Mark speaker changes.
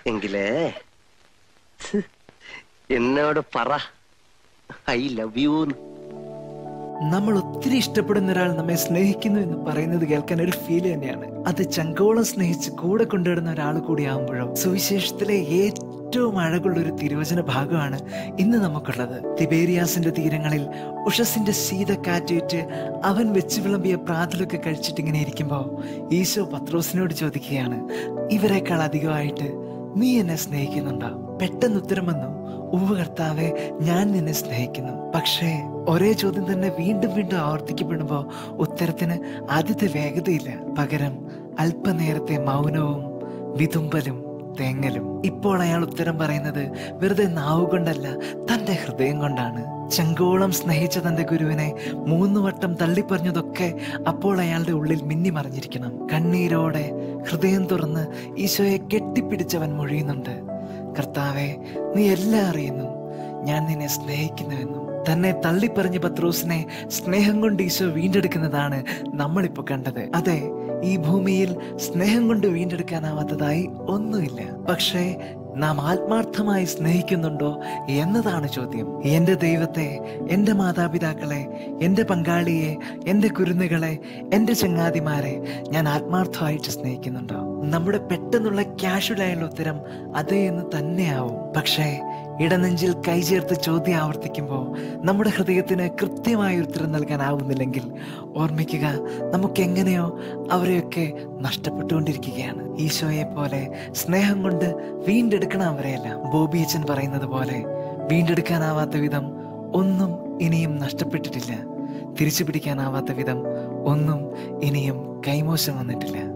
Speaker 1: എങ്കിലേ ഛ്, എന്നോട് പറ ഐ ലവ് യു
Speaker 2: നമ്മൾ ഒത്തിരി ഇഷ്ടപ്പെടുന്ന ഒരാൾ നമ്മെ സ്നേഹിക്കുന്നു എന്ന് പറയുന്നത് കേൾക്കാൻ ഒരു ഫീൽ തന്നെയാണ് അത് ചങ്കോളം സ്നേഹിച്ച് കൂടെ കൊണ്ടുവരുന്ന ഒരാൾ കൂടിയാകുമ്പോഴോ സുവിശേഷത്തിലെ ഏറ്റവും അഴകുള്ള ഒരു തിരുവചന ഭാഗമാണ് ഇന്ന് നമുക്കുള്ളത് തിബേരിയാസിന്റെ തീരങ്ങളിൽ ഉഷസിന്റെ ശീതക്കാറ്റേറ്റ് അവൻ വെച്ച് വിളമ്പിയ പ്രാതലൊക്കെ കഴിച്ചിട്ട് ഇങ്ങനെ ഇരിക്കുമ്പോൾ ഈശോ പത്രോസിനോട് ചോദിക്കുകയാണ് ഇവരെക്കാൾ അധികമായിട്ട് നീ എന്നെ സ്നേഹിക്കുന്നുണ്ടോ പെട്ടെന്ന് ഉത്തരം വന്നു ഉവ്വ് കർത്താവെ ഞാൻ നിന്നെ സ്നേഹിക്കുന്നു പക്ഷേ ഒരേ ചോദ്യം തന്നെ വീണ്ടും വീണ്ടും ആവർത്തിക്കപ്പെടുമ്പോ ഉത്തരത്തിന് ആദ്യത്തെ വേഗതയില്ല പകരം അല്പനേരത്തെ മൗനവും വിതുമ്പലും തേങ്ങലും ഇപ്പോൾ അയാൾ ഉത്തരം പറയുന്നത് വെറുതെ നാവ് കൊണ്ടല്ല തന്റെ ഹൃദയം കൊണ്ടാണ് ചെങ്കോളം സ്നേഹിച്ച തന്റെ ഗുരുവിനെ മൂന്ന് വട്ടം തള്ളിപ്പറഞ്ഞതൊക്കെ അപ്പോൾ അയാളുടെ ഉള്ളിൽ മിന്നി മറിഞ്ഞിരിക്കണം കണ്ണീരോടെ ഹൃദയം തുറന്ന് ഈശോയെ കെട്ടിപ്പിടിച്ചവൻ മൊഴിയുന്നുണ്ട് കർത്താവെ നീ എല്ലാം അറിയുന്നു ഞാൻ നിന്നെ സ്നേഹിക്കുന്നുവെന്നും തന്നെ തള്ളിപ്പറഞ്ഞ പത്രോസിനെ സ്നേഹം കൊണ്ട് ഈശോ വീണ്ടെടുക്കുന്നതാണ് നമ്മളിപ്പോ കണ്ടത് അതെ ഈ ഭൂമിയിൽ സ്നേഹം കൊണ്ട് വീണ്ടെടുക്കാനാവാത്തതായി ഒന്നുമില്ല പക്ഷേ നാം ആത്മാർത്ഥമായി സ്നേഹിക്കുന്നുണ്ടോ എന്നതാണ് ചോദ്യം എന്റെ ദൈവത്തെ എന്റെ മാതാപിതാക്കളെ എന്റെ പങ്കാളിയെ എന്റെ കുരുന്നുകളെ എന്റെ ചങ്ങാതിമാരെ ഞാൻ ആത്മാർത്ഥമായിട്ട് സ്നേഹിക്കുന്നുണ്ടോ നമ്മുടെ പെട്ടെന്നുള്ള കാഷ്വലായുള്ള ഉത്തരം അതേ എന്ന് തന്നെയാവും പക്ഷേ ഇടനെഞ്ചിൽ കൈ ചേർത്ത് ചോദ്യം ആവർത്തിക്കുമ്പോൾ നമ്മുടെ ഹൃദയത്തിന് കൃത്യമായ ഉത്തരം നൽകാനാവുന്നില്ലെങ്കിൽ ഓർമ്മിക്കുക നമുക്ക് എങ്ങനെയോ അവരെയൊക്കെ നഷ്ടപ്പെട്ടുകൊണ്ടിരിക്കുകയാണ് ഈശോയെ പോലെ സ്നേഹം കൊണ്ട് വീണ്ടെടുക്കണം അവരെയല്ല ബോബി അച്ഛൻ പറയുന്നത് പോലെ വീണ്ടെടുക്കാനാവാത്ത വിധം ഒന്നും ഇനിയും നഷ്ടപ്പെട്ടിട്ടില്ല തിരിച്ചു പിടിക്കാനാവാത്ത വിധം ഒന്നും ഇനിയും കൈമോശം വന്നിട്ടില്ല